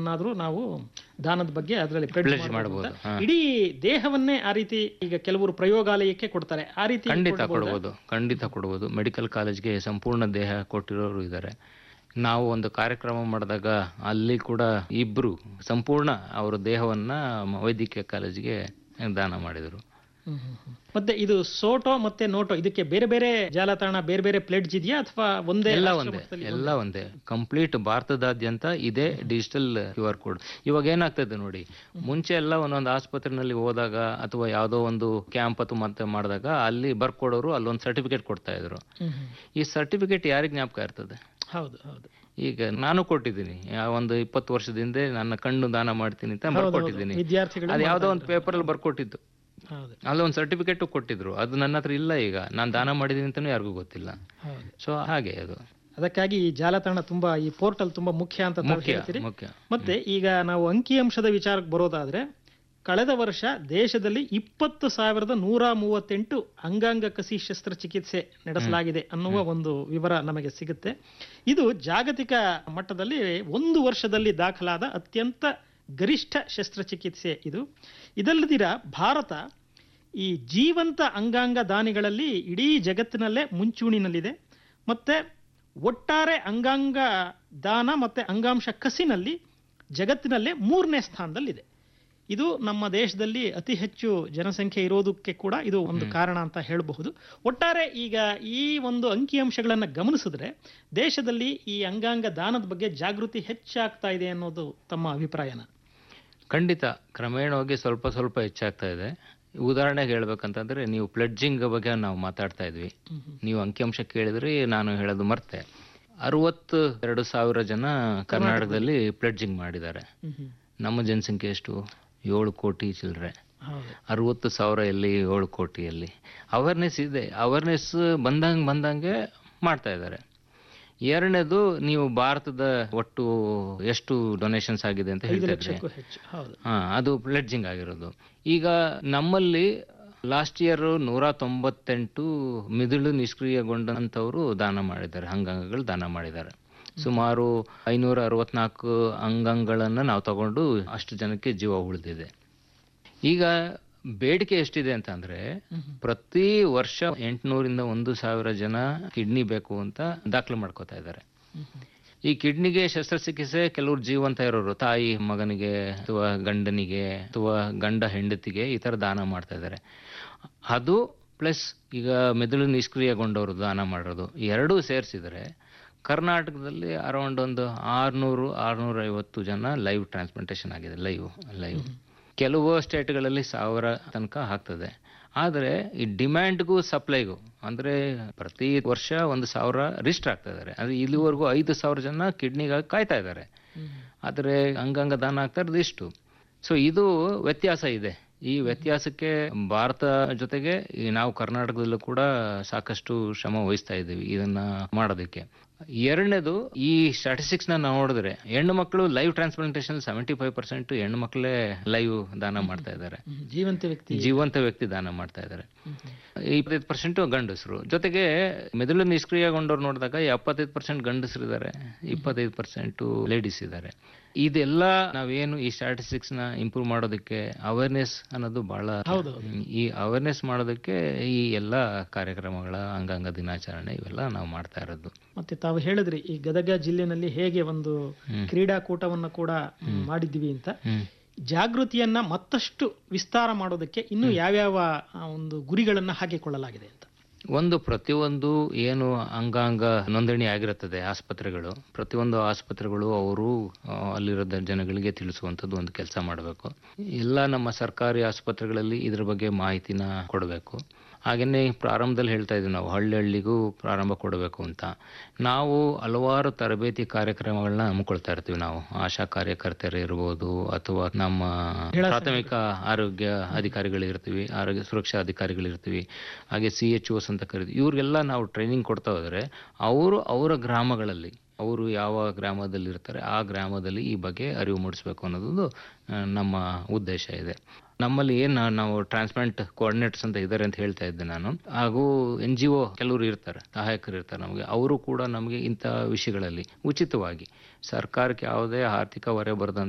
ಅನ್ನಾದ್ರೂ ನಾವು ದಾನದ ಬಗ್ಗೆ ಅದರಲ್ಲಿ Pledge ಮಾಡ್ಬೋದು, ಹಾ. ಇಡೀ ದೇಹವನ್ನೇ ಆ ರೀತಿ ಈಗ ಕೆಲವರು ಪ್ರಯೋಗಾಲಯಕ್ಕೆ ಕೊಡ್ತಾರೆ ಆ ರೀತಿ ಖಂಡಿತ ಕೊಡ್ಬೋದಾ? ಕೊಡ್ಬೋದು ಖಂಡಿತ ಕೊಡ್ಬೋದು ಮೆಡಿಕಲ್ ಕಾಲೇಜ್ಗೆ ಸಂಪೂರ್ಣ ದೇಹ ಕೊಟ್ಟಿರೋರು ಇದ್ದಾರೆ ನಾವು ಒಂದು ಕಾರ್ಯಕ್ರಮ ಮಾಡಿದಾಗ ಅಲ್ಲಿ ಕೂಡ ಇಬ್ರು ಸಂಪೂರ್ಣ ಅವರ ದೇಹವನ್ನ ವೈದ್ಯಕೀಯ ಕಾಲೇಜಿಗೆ ದಾನ ಮಾಡಿದರು ಹ್ಮ್, ಹ್ಮ್, ಹ್ಮ್. ಮತ್ತೆ ಇದು ಸೋಟೋ ಮತ್ತೆ ನೋಟೋ ಇದಕ್ಕೆ ಬೇರೆ ಬೇರೆ ಜಾಲತಾಣ ಬೇರೆ ಬೇರೆ ಪ್ಲೇಟ್ಸ್ ಇದೆಯಾ ಅಥವಾ ಒಂದೇ ಎಲ್ಲ ರಾಷ್ಟ್ರ ಒಂದೇ ಮಟ್ಟದಲ್ಲಿ ಎಲ್ಲ ಒಂದೇ ಕಂಪ್ಲೀಟ್ ಭಾರತದಾದ್ಯಂತ ಇದೆ ಡಿಜಿಟಲ್ ಕ್ಯೂ ಆರ್ ಕೋಡ್ ಇವಾಗ ಏನಾಗ್ತದೆ ನೋಡಿ ಮುಂಚೆ ಎಲ್ಲ ಒಂದೊಂದು ಆಸ್ಪತ್ರೆನಲ್ಲಿ ಹೋದಾಗ ಅಥವಾ ಯಾವುದೋ ಒಂದು ಕ್ಯಾಂಪ್ ಅಥವಾ ಮತ್ತೆ ಮಾಡಿದಾಗ ಅಲ್ಲಿ ಬರ್ಕೊಡೋರು ಅಲ್ಲೊಂದು ಸರ್ಟಿಫಿಕೇಟ್ ಕೊಡ್ತಾ ಇದ್ರು ಹ್ಮ್, ಹ್ಮ್. ಈ ಸರ್ಟಿಫಿಕೇಟ್ ಯಾರಿಗೆ ಜ್ಞಾಪಕ ಇರ್ತದೆ ಹೌದು ಹೌದು ಈಗ ನಾನು ಕೊಟ್ಟಿದ್ದೀನಿ ಆ ಒಂದು ಇಪ್ಪತ್ತು ವರ್ಷದ ಹಿಂದೆ ನನ್ನ ಕಣ್ಣು ದಾನ ಮಾಡ್ತೀನಿ ಅಂತ ಬರ್ಕೊಟ್ಟಿದ್ದೀನಿ ವಿದ್ಯಾರ್ಥಿಗಳು ಅದು ಯಾವುದೋ ಒಂದು ಪೇಪರಲ್ಲಿ ಬರ್ಕೊಟ್ಟಿದ್ದು ಹೌದು ಅಲ್ಲಿ ಒಂದು ಸರ್ಟಿಫಿಕೇಟು ಕೊಟ್ಟಿದ್ರು ಅದು ನನ್ನ ಹತ್ರ ಇಲ್ಲ ಈಗ ನಾನು ದಾನ ಮಾಡಿದ್ದೀನಿ ಅಂತಲೂ ಯಾರಿಗೂ ಗೊತ್ತಿಲ್ಲ ಹೌದು ಸೊ ಹಾಗೆ ಅದು ಅದಕ್ಕಾಗಿ ಈ ಜಾಲತಾಣ ತುಂಬಾ ಈ ಪೋರ್ಟಲ್ ತುಂಬಾ ಮುಖ್ಯ ಅಂತ ತಾವು ಮುಖ್ಯ ಹೇಳ್ತೀರಿ ಮುಖ್ಯ ಮತ್ತೆ ಈಗ ನಾವು ಅಂಕಿಅಂಶದ ವಿಚಾರಕ್ಕೆ ಬರೋದಾದ್ರೆ ಕಳೆದ ವರ್ಷ ದೇಶದಲ್ಲಿ ಇಪ್ಪತ್ತು ಸಾವಿರದ ನೂರ ಮೂವತ್ತೆಂಟು ಅಂಗಾಂಗ ಕಸಿ ಶಸ್ತ್ರಚಿಕಿತ್ಸೆ ನಡೆಸಲಾಗಿದೆ ಅನ್ನುವ ಒಂದು ವಿವರ ನಮಗೆ ಸಿಗುತ್ತೆ ಇದು ಜಾಗತಿಕ ಮಟ್ಟದಲ್ಲಿ ಒಂದು ವರ್ಷದಲ್ಲಿ ದಾಖಲಾದ ಅತ್ಯಂತ ಗರಿಷ್ಠ ಶಸ್ತ್ರಚಿಕಿತ್ಸೆ ಇದು ಇದಲ್ಲದಿರ ಭಾರತ ಈ ಜೀವಂತ ಅಂಗಾಂಗ ದಾನಿಗಳಲ್ಲಿ ಇಡೀ ಜಗತ್ತಿನಲ್ಲೇ ಮುಂಚೂಣಿನಲ್ಲಿದೆ ಮತ್ತೆ ಒಟ್ಟಾರೆ ಅಂಗಾಂಗ ದಾನ ಮತ್ತೆ ಅಂಗಾಂಶ ಕಸಿನಲ್ಲಿ ಜಗತ್ತಿನಲ್ಲೇ ಮೂರನೇ ಸ್ಥಾನದಲ್ಲಿದೆ ಇದು ನಮ್ಮ ದೇಶದಲ್ಲಿ ಅತಿ ಹೆಚ್ಚು ಜನಸಂಖ್ಯೆ ಇರೋದಕ್ಕೆ ಕೂಡ ಇದು ಒಂದು ಕಾರಣ ಅಂತ ಹೇಳಬಹುದು ಒಟ್ಟಾರೆ ಈಗ ಈ ಒಂದು ಅಂಕಿಅಂಶಗಳನ್ನು ಗಮನಿಸಿದ್ರೆ ದೇಶದಲ್ಲಿ ಈ ಅಂಗಾಂಗ ದಾನದ ಬಗ್ಗೆ ಜಾಗೃತಿ ಹೆಚ್ಚಾಗ್ತಾ ಇದೆ ಅನ್ನೋದು ತಮ್ಮ ಅಭಿಪ್ರಾಯನ ಖಂಡಿತ ಕ್ರಮೇಣವಾಗಿ ಸ್ವಲ್ಪ ಸ್ವಲ್ಪ ಹೆಚ್ಚಾಗ್ತಾ ಇದೆ ಉದಾಹರಣೆಗೆ ಹೇಳ್ಬೇಕಂತಂದ್ರೆ ನೀವು ಪ್ಲೆಡ್ಜಿಂಗ್ ಬಗ್ಗೆ ನಾವು ಮಾತಾಡ್ತಾ ಇದ್ವಿ ನೀವು ಅಂಕಿಅಂಶ ಕೇಳಿದ್ರಿ ನಾನು ಹೇಳೋದು ಮರ್ತೆ ಅರವತ್ತು ಎರಡು ಸಾವಿರ ಜನ ಕರ್ನಾಟಕದಲ್ಲಿ ಪ್ಲೆಡ್ಜಿಂಗ್ ಮಾಡಿದ್ದಾರೆ ನಮ್ಮ ಜನಸಂಖ್ಯೆ ಎಷ್ಟು ಏಳು ಕೋಟಿ ಚಿಲ್ಲರೆ ಹೌದು ಅರವತ್ತು ಸಾವಿರ ಎಲ್ಲಿ ಏಳು ಕೋಟಿಯಲ್ಲಿ ಅವೇರ್ನೆಸ್ ಇದೆ ಅವೇರ್ನೆಸ್ ಬಂದಂಗೆ ಬಂದಂಗೆ ಮಾಡ್ತಾ ಇದ್ದಾರೆ ಎರಡನೇದು ನೀವು ಭಾರತದ ಒಟ್ಟು ಎಷ್ಟು ಡೊನೇಷನ್ಸ್ ಆಗಿದೆ ಅಂತ ಐದು ಹೇಳ್ತಾ ಇದ್ರಿ ಲಕ್ಷಕ್ಕೂ ಹೆಚ್ಚು ಹೌದು ಹಾ ಅದು ಪ್ಲೆಡ್ಜಿಂಗ್ ಆಗಿರೋದು ಈಗ ನಮ್ಮಲ್ಲಿ ಲಾಸ್ಟ್ ಇಯರ್ ನೂರ ತೊಂಬತ್ತೆಂಟು ಮಿದುಳು ನಿಷ್ಕ್ರಿಯಗೊಂಡಂಥವರು ದಾನ ಮಾಡಿದ್ದಾರೆ ಅಂಗಾಂಗಗಳು ದಾನ ಮಾಡಿದ್ದಾರೆ ಸುಮಾರು ಐನೂರ ಅರವತ್ನಾಲ್ಕು ಅಂಗಾಂಗಗಳನ್ನು ನಾವು ತಗೊಂಡು ಅಷ್ಟು ಜನಕ್ಕೆ ಜೀವ ಉಳಿದಿದೆ ಈಗ ಬೇಡಿಕೆ ಎಷ್ಟಿದೆ ಅಂತಂದ್ರೆ ಪ್ರತಿ ವರ್ಷ ಎಂಟುನೂರಿಂದ ಒಂದು ಸಾವಿರ ಜನ ಕಿಡ್ನಿ ಬೇಕು ಅಂತ ದಾಖಲು ಮಾಡ್ಕೋತಾ ಇದ್ದಾರೆ ಈ ಕಿಡ್ನಿಗೆ ಶಸ್ತ್ರಚಿಕಿತ್ಸೆ ಕೆಲವರು ಜೀವಂತ ಇರೋರು ತಾಯಿ ಮಗನಿಗೆ ಅಥವಾ ಗಂಡನಿಗೆ ಅಥವಾ ಗಂಡ ಹೆಂಡತಿಗೆ ಈ ಥರ ದಾನ ಮಾಡ್ತಾ ಇದ್ದಾರೆ ಅದು ಪ್ಲಸ್ ಈಗ ಮೆದುಳು ನಿಷ್ಕ್ರಿಯಗೊಂಡವರು ದಾನ ಮಾಡೋದು ಎರಡೂ ಸೇರಿಸಿದರೆ ಕರ್ನಾಟಕದಲ್ಲಿ ಅರೌಂಡ್ ಒಂದು ಆರುನೂರು ಆರುನೂರ ಐವತ್ತು ಜನ ಲೈವ್ ಟ್ರಾನ್ಸ್ಪ್ಲಾಂಟೇಷನ್ ಆಗಿದೆ ಲೈವ್ ಲೈವ್ ಕೆಲವು ಸ್ಟೇಟ್ಗಳಲ್ಲಿ ಸಾವಿರ ತನಕ ಆಗ್ತದೆ ಆದರೆ ಈ ಡಿಮ್ಯಾಂಡ್ಗೂ ಸಪ್ಲೈಗೂ ಅಂದರೆ ಪ್ರತಿ ವರ್ಷ ಒಂದು ಸಾವಿರ ರಿಜಿಸ್ಟರ್ ಆಗ್ತಾ ಇದ್ದಾರೆ ಅಂದರೆ ಇಲ್ಲಿವರೆಗೂ ಐದು ಸಾವಿರ ಜನ ಕಿಡ್ನಿಗಾಗಿ ಕಾಯ್ತಾ ಇದ್ದಾರೆ ಆದರೆ ಅಂಗಾಂಗ ದಾನ ಆಗ್ತಾ ಇರೋದು ಇಷ್ಟು ಸೊ ಇದು ವ್ಯತ್ಯಾಸ ಇದೆ ಈ ವ್ಯತ್ಯಾಸಕ್ಕೆ ಭಾರತ ಜೊತೆಗೆ ಈ ನಾವು ಕರ್ನಾಟಕದಲ್ಲೂ ಕೂಡ ಸಾಕಷ್ಟು ಶ್ರಮ ವಹಿಸ್ತಾ ಇದ್ದೀವಿ ಇದನ್ನ ಮಾಡೋದಕ್ಕೆ ಎರಡನೇದು ಈ ಸ್ಟಾಟಿಸ್ಟಿಕ್ಸ್ ನ ನಾವು ನೋಡಿದ್ರೆ ಹೆಣ್ಣು ಮಕ್ಕಳು live transplantation seventy five percent ಹೆಣ್ಣು ಮಕ್ಕಳೇ ಲೈವ್ ದಾನ ಮಾಡ್ತಾ ಇದ್ದಾರೆ ಹ್ಮ್. ಜೀವಂತ ವ್ಯಕ್ತಿ ಜೀವಂತ ವ್ಯಕ್ತಿ ದಾನ ಮಾಡ್ತಾ ಇದ್ದಾರೆ ಇಪ್ಪತ್ತೈದು ಪರ್ಸೆಂಟ್ ಗಂಡಸರು ಜೊತೆಗೆ ಮೆದುಳು ನಿಷ್ಕ್ರಿಯಗೊಂಡವ್ರು ನೋಡಿದಾಗ ಎಪ್ಪತ್ತೈದು ಪರ್ಸೆಂಟ್ ಗಂಡಸರು ಇದ್ದಾರೆ ಇಪ್ಪತ್ತೈದು ಪರ್ಸೆಂಟ್ ಲೇಡೀಸ್ ಇದ್ದಾರೆ ಇದೆಲ್ಲ ನಾವೇನು ಈ ಸ್ಟಾಟಿಸ್ಟಿಕ್ಸ್ ನ ಇಂಪ್ರೂವ್ ಮಾಡೋದಕ್ಕೆ ಅವೇರ್ನೆಸ್ ಅನ್ನೋದು ಬಹಳ ಹೌದು. ಈ ಅವೇರ್ನೆಸ್ ಮಾಡೋದಕ್ಕೆ ಈ ಎಲ್ಲ ಕಾರ್ಯಕ್ರಮಗಳ ಅಂಗಾಂಗ ದಿನಾಚರಣೆ ಇವೆಲ್ಲ ನಾವು ಮಾಡ್ತಾ ಇರೋದು ಮತ್ತೆ ತಾವು ಹೇಳಿದ್ರಿ ಈ ಗದಗ ಜಿಲ್ಲೆನಲ್ಲಿ ಹೇಗೆ ಒಂದು ಕ್ರೀಡಾಕೂಟವನ್ನ ಕೂಡ ಮಾಡಿದ್ವಿ ಅಂತ ಹ್ಮ್ ಜಾಗೃತಿಯನ್ನ ಮತ್ತಷ್ಟು ವಿಸ್ತಾರ ಮಾಡೋದಕ್ಕೆ ಇನ್ನು ಯಾವ್ಯಾವ ಆ, ಒಂದು ಗುರಿಗಳನ್ನ ಹಾಕಿಕೊಳ್ಳಲಾಗಿದೆ ಅಂತ ಒಂದು ಪ್ರತಿಯೊಂದು ಏನು ಅಂಗಾಂಗ ನೋಂದಣಿ ಆಗಿರುತ್ತದೆ ಆಸ್ಪತ್ರೆಗಳು ಪ್ರತಿಯೊಂದು ಆಸ್ಪತ್ರೆಗಳು ಅವರು ಆ, ಅಲ್ಲಿರೋ ದ- ಜನಗಳಿಗೆ ತಿಳಿಸುವಂಥದ್ದು ಒಂದು ಕೆಲಸ ಮಾಡಬೇಕು ಎಲ್ಲ ನಮ್ಮ ಸರ್ಕಾರಿ ಆಸ್ಪತ್ರೆಗಳಲ್ಲಿ ಇದ್ರ ಬಗ್ಗೆ ಮಾಹಿತಿನ ಕೊಡಬೇಕು ಹಾಗೆಯೇ ಪ್ರಾರಂಭದಲ್ಲಿ ಹೇಳ್ತಾ ಇದ್ವಿ ನಾವು ಹಳ್ಳಿ ಹಳ್ಳಿಗೂ ಪ್ರಾರಂಭ ಕೊಡಬೇಕು ಅಂತ ನಾವು ಹಲವಾರು ತರಬೇತಿ ಕಾರ್ಯಕ್ರಮಗಳನ್ನ ಹಮ್ಮಿಕೊಳ್ತಾ ಇರ್ತೀವಿ ನಾವು ಆಶಾ ಕಾರ್ಯಕರ್ತರು ಇರ್ಬೋದು ಅಥವಾ ನಮ್ಮ ಪ್ರಾಥಮಿಕ ಆರೋಗ್ಯ ಅಧಿಕಾರಿಗಳಿರ್ತೀವಿ ಆರೋಗ್ಯ ಸುರಕ್ಷಾ ಅಧಿಕಾರಿಗಳಿರ್ತೀವಿ ಹಾಗೆ ಸಿ ಎಚ್ ಓಸ್ ಅಂತ ಕರಿತೀವಿ ಇವ್ರಿಗೆಲ್ಲ ನಾವು ಟ್ರೈನಿಂಗ್ ಕೊಡ್ತಾ ಹೋದರೆ ಅವರು ಅವರ ಗ್ರಾಮಗಳಲ್ಲಿ ಅವರು ಯಾವ ಗ್ರಾಮದಲ್ಲಿ ಇರ್ತಾರೆ ಆ ಗ್ರಾಮದಲ್ಲಿ ಈ ಬಗ್ಗೆ ಅರಿವು ಮೂಡಿಸ್ಬೇಕು ಅನ್ನೋದೊಂದು ಆ, ನಮ್ಮ ಉದ್ದೇಶ ಇದೆ ನಮ್ಮಲ್ಲಿ ಏನು ನಾವು ಟ್ರಾನ್ಸ್ಪ್ಲಾಂಟ್ ಕೋಆರ್ಡಿನೇಟರ್ಸ್ ಅಂತ ಇದ್ದಾರೆ ಅಂತ ಹೇಳ್ತಾ ಇದ್ದೆ ನಾನು ಹಾಗೂ ಎನ್ ಜಿ ಒ ಕೆಲವರು ಇರ್ತಾರೆ ಸಹಾಯಕರು ಇರ್ತಾರೆ ನಮಗೆ ಅವರು ಕೂಡ ನಮಗೆ ಇಂಥ ವಿಷಯಗಳಲ್ಲಿ ಉಚಿತವಾಗಿ ಸರ್ಕಾರಕ್ಕೆ ಯಾವುದೇ ಆರ್ಥಿಕ ಹೊರೆ ಬರದಂತೆ